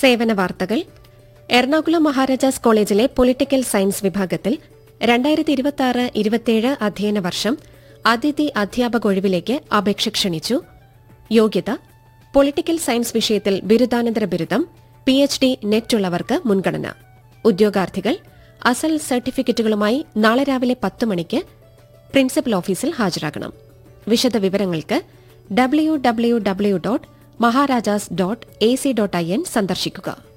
സേവന വാർത്തകൾ എറണാകുളം മഹാരാജാസ് കോളേജിലെ പൊളിറ്റിക്കൽ സയൻസ് വിഭാഗത്തിൽ രണ്ടായിരത്തി ഇരുപത്തിയാറ് ഇരുപത്തിയേഴ് അധ്യയന വർഷം അതിഥി അധ്യാപക ഒഴിവിലേക്ക് അപേക്ഷ ക്ഷണിച്ചു യോഗ്യത പൊളിറ്റിക്കൽ സയൻസ് വിഷയത്തിൽ ബിരുദാനന്തര ബിരുദം പി എച്ച് ഡി നെറ്റുള്ളവർക്ക് മുൻഗണന ഉദ്യോഗാർത്ഥികൾ അസൽ സർട്ടിഫിക്കറ്റുകളുമായി നാളെ രാവിലെ പത്ത് മണിക്ക് പ്രിൻസിപ്പൽ ഓഫീസിൽ ഹാജരാകണം വിശദവിവരങ്ങൾക്ക് W W W dot Maharajas dot A C dot I N സന്ദർശിക്കുക